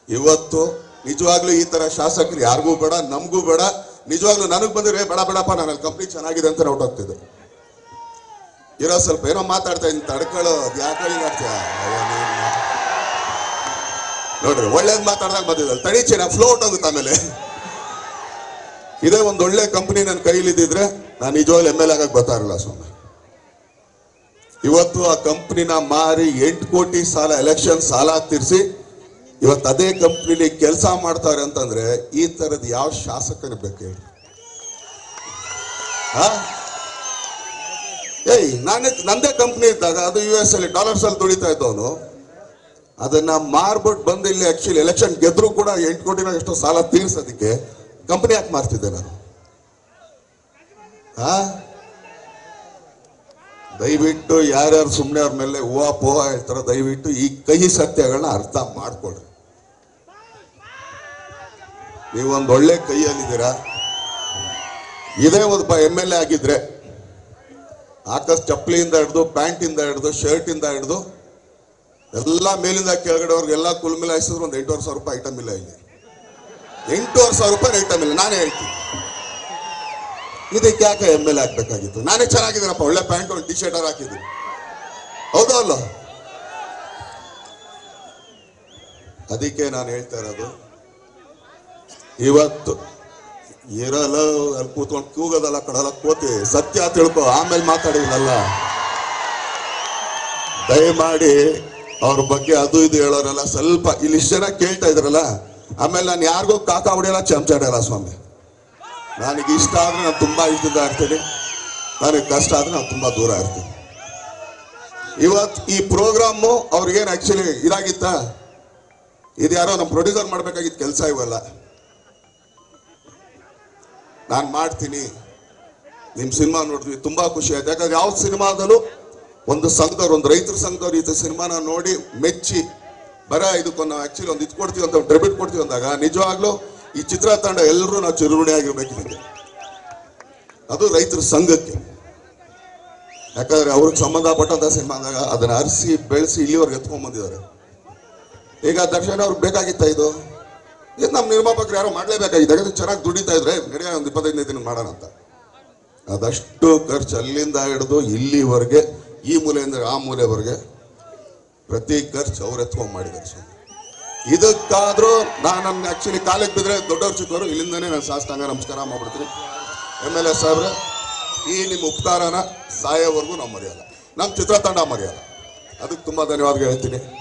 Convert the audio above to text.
ಇವತ್ತು ನಿಜವಾಗ್ಲೂ ಈ ತರ ಶಾಸಕರು ಯಾರಿಗೂ ಬೇಡ ನಮಗೂ ಬೇಡ ನಿಜವಾಗ್ಲೂ ನನಗ್ ಬಂದಿದ್ರೆ ಬೇಡ ಬೇಡಪ್ಪ ನಾನು ಕಂಪ್ನಿ ಚೆನ್ನಾಗಿದೆ ಅಂತ ಹೊರಟೋಗ್ತಿದ್ದೆ ಇರೋ ಸ್ವಲ್ಪ ಏನೋ ಮಾತಾಡ್ತಾ ಇದ್ದೀನಿ ತಡ್ಕೊಳ್ಳೋ ಅದು ಯಾಕೋ ಹಿಂಗ್ ಆಡ್ತೀಯ ಅಯ್ಯೋ ನೀನು. ನೋಡ್ರಿ ಒಳ್ಳೇದ್ ಮಾತಾಡ್ದಾಗ ಬಂದಿದ್ದಲ್ಲ ತಡೀಚಿ ನಾ ಫ್ಲೋಟ್ ಆಗುತ್ತೆ ಆಮೇಲೆ ಇದೇ ಒಂದು ಒಳ್ಳೆ ಕಂಪನಿ ನನ್ನ ಕೈಲಿದ್ದಿದ್ರೆ ನಾನು ನಿಜವಾಗ್ಲೂ ಎಮ್ ಎಲ್ ಆಗಕ್ಕೆ ಬರ್ತಾ ಇರಲಿಲ್ಲ ಸ್ವಾಮಿ ಇವತ್ತು ಆ ಕಂಪ್ನಿನ ಮಾರಿ ಎಂಟು ಕೋಟಿ ಸಾಲ ಎಲೆಕ್ಷನ್ ಸಾಲ ತೀರಿಸಿ ಇವತ್ತು ಅದೇ ಕಂಪ್ನಿಲಿ ಕೆಲಸ ಮಾಡ್ತಾರೆ ಅಂತಂದ್ರೆ ಈ ತರದ ಯಾವ ಶಾಸಕನ ಬೇಕು ಹೇಳಿ ಆ? ಏಯ್ ನಾನೇ ನಂದೇ ಕಂಪ್ನಿ ಇದ್ದಾಗ ಅದು ಯು ಎಸ್ ಅಲ್ಲಿ ಡಾಲರ್ಸ್ ಅಲ್ಲಿ ದುಡಿತಾ ಇದ್ದವನು ಅದನ್ನ ಮಾರ್ಬಿಟ್ಟು ಬಂದು ಇಲ್ಲಿ ಆಕ್ಚುಲಿ ಎಲೆಕ್ಷನ್ ಗೆದ್ರು ಕೂಡ ಎಂಟು ಕೋಟಿನ ಎಷ್ಟೋ ಸಾಲ ತೀರ್ಸೋದಕ್ಕೆ ಕಂಪನಿ ಯಾಕೆ ಮಾರ್ತಿದ್ದೆ ನಾನು ಆ ದಯವಿಟ್ಟು ಯಾರ್ಯಾರು ಸುಮ್ಮನೆ ಅವ್ರ ಮೇಲೆ ಹೂವ ಪೋಹ ಹೇಳ್ತಾರೋ ದಯವಿಟ್ಟು ಈ ಕಹಿ ಸತ್ಯಗಳನ್ನ ಅರ್ಥ ಮಾಡ್ಕೊಳ್ರಿ ನೀವೊಂದು ಒಳ್ಳೆ ಕೈಯಲ್ಲಿದ್ದೀರಾ ಇದೇ ಒಂದು ಎಮ್ ಎಲ್ ಎ ಆಗಿದ್ರೆ ಆಕಾಶ್ ಚಪ್ಪಲಿಯಿಂದ ಹಿಡಿದು ಪ್ಯಾಂಟಿಂದ ಹಿಡಿದು ಶರ್ಟಿಂದ ಹಿಡಿದು ಎಲ್ಲ ಮೇಲಿಂದ ಕೆಳಗಡೆವ್ರಿಗೆಲ್ಲ ಕುಲ್ ಮೇಲೆ ಹಾಯಿಸಿದ್ರು ಒಂದು ಎಂಟೂವರೆ ಸಾವಿರ ರೂಪಾಯಿ ಐಟಮ್ ಇಲ್ಲ ಇಲ್ಲಿ ಎಂಟೂವರೆ ಸಾವಿರ ರೂಪಾಯಿ ಐಟಮ್ ಇಲ್ಲ ನಾನೇ ಹೇಳ್ತೀನಿ ಇದಕ್ಕೆ ಯಾಕೆ ಎಮ್ ಎಲ್ ಹಾಕ್ಬೇಕಾಗಿತ್ತು ನಾನೇ ಚೆನ್ನಾಗಿದ್ದೀನಪ್ಪ ಒಳ್ಳೆ ಪ್ಯಾಂಟ್ ಒಂದು ಟಿ ಶರ್ಟ್ ಹಾಕಿದ್ದೀನಿ ಹೌದಾ ಅಲ್ಲ ಅದಕ್ಕೆ ನಾನು ಹೇಳ್ತಾ ಇರೋದು ಇವತ್ತು ಇರಲ್ಲ ಅಲ್ಲಿ ಕೂತ್ಕೊಂಡು ಕೂಗೋದಲ್ಲ ಕಡಲ ಕೋತಿ ಸತ್ಯ ತಿಳ್ಕೊ ಆಮೇಲೆ ಮಾತಾಡಿದ್ನಲ್ಲ ದಯಮಾಡಿ ಅವ್ರ ಬಗ್ಗೆ ಅದು ಇದು ಹೇಳೋರಲ್ಲ ಸ್ವಲ್ಪ ಇಲ್ಲಿ ಇಷ್ಟು ಜನ ಕೇಳ್ತಾ ಇದ್ರಲ್ಲ ಆಮೇಲೆ ನಾನು ಯಾರಿಗೂ ಕಾಕ ಹೊಡೆಯಲ್ಲ ಚಮಚ ಹೊಡೆಯಲ್ಲ ಸ್ವಾಮಿ ನನಗೆ ಇಷ್ಟ ಆದ್ರೆ ನಾನು ತುಂಬಾ ಇಷ್ಟದಿಂದ ಇರ್ತೀನಿ ನನಗೆ ಕಷ್ಟ ಆದ್ರೆ ನಾನು ತುಂಬಾ ದೂರ ಇರ್ತೀನಿ ಇವತ್ತು ಈ ಪ್ರೋಗ್ರಾಮು ಅವ್ರಿಗೇನು ಆಕ್ಚುಲಿ ಇದಾಗಿತ್ತ ಇದು ಯಾರೋ ನಮ್ಮ ಪ್ರೊಡ್ಯೂಸರ್ ಮಾಡ್ಬೇಕಾಗಿದ್ದ ಕೆಲಸ ಇವಲ್ಲ ನಾನು ಮಾಡ್ತೀನಿ ನಿಮ್ಮ ಸಿನಿಮಾ ನೋಡಿದ್ವಿ ತುಂಬಾ ಖುಷಿ ಆಯ್ತು ಯಾಕಂದ್ರೆ ಯಾವ ಸಿನಿಮಾದಲ್ಲೂ ಒಂದು ಸಂಘದವ್ರು ಒಂದು ರೈತರ ಸಂಘದವ್ರು ಈ ಸಿನಿಮಾನ ನೋಡಿ ಮೆಚ್ಚಿ ಬರ ಇದಕ್ಕೊಂದು ನಾವು ಆಕ್ಚುಲಿ ಒಂದು ಇದು ಕೊಡ್ತೀವಿ ಅಂತ ಡೆಬಿಟ್ ಕೊಡ್ತೀವಿ ಅಂದಾಗ ನಿಜವಾಗ್ಲೂ ಈ ಚಿತ್ರತಂಡ ಎಲ್ಲರೂ ನಾವು ಚಿರುಣಿ ಆಗಿರ್ಬೇಕು ಇದಕ್ಕೆ ಅದು ರೈತರ ಸಂಘಕ್ಕೆ ಯಾಕಂದ್ರೆ ಅವ್ರಿಗೆ ಸಂಬಂಧಪಟ್ಟಂತ ಸಿನಿಮಾ ಅಂದಾಗ ಅದನ್ನ ಅರಿಸಿ ಬೆಳೆಸಿ ಇಲ್ಲಿವರೆಗೆ ಎತ್ಕೊಂಡ್ ಬಂದಿದ್ದಾರೆ ಈಗ ದರ್ಶನ್ ಅವ್ರಿಗೆ ಬೇಕಾಗಿತ್ತ ಇದು ಇದು ನಮ್ಮ ನಿರ್ಮಾಪಕರು ಯಾರೋ ಮಾಡ್ಲೇಬೇಕಾಗಿತ್ತು ಯಾಕಂದ್ರೆ ಚೆನ್ನಾಗಿ ದುಡಿತಾ ಇದ್ರೆ ನಡೆಯ ಒಂದು ಇಪ್ಪತ್ತೈದನೇ ದಿನ ಮಾಡೋಣ ಅಂತ ಅದಷ್ಟು ಖರ್ಚು ಅಲ್ಲಿಂದ ಹಿಡಿದು ಇಲ್ಲಿವರೆಗೆ ಈ ಮೂಲೆಯಿಂದ ಆ ಮೂಲೆವರೆಗೆ ಪ್ರತಿ ಖರ್ಚು ಅವ್ರು ಎತ್ಕೊಂಡ್ ಮಾಡಿದ್ದಾರೆ ಸ್ವಾಮಿ ಇದಕ್ಕಾದ್ರೂ ನಾನು ನನ್ನ ಆಕ್ಚುಲಿ ಕಾಲಿಗೆ ಬಿದ್ರೆ ದೊಡ್ಡವ್ರು ಚಿಕ್ಕವರು ಇಲ್ಲಿಂದನೇ ನಾನು ಸಾಷ್ಟಾಂಗ ನಮಸ್ಕಾರ ಮಾಡ್ಬಿಡ್ತೀನಿ ಎಮ್ ಎಲ್ ಎ ಸಾಹೇಬ್ರೆ ಈ ನಿಮ್ಮ ಉಪಕಾರನ ಸಾಯೋವರೆಗೂ ನಾವು ಮರೆಯಲ್ಲ ನಮ್ಮ ಚಿತ್ರತಂಡ ಮರೆಯಲ್ಲ ಅದಕ್ಕೆ ತುಂಬಾ ಧನ್ಯವಾದ ಹೇಳ್ತೀನಿ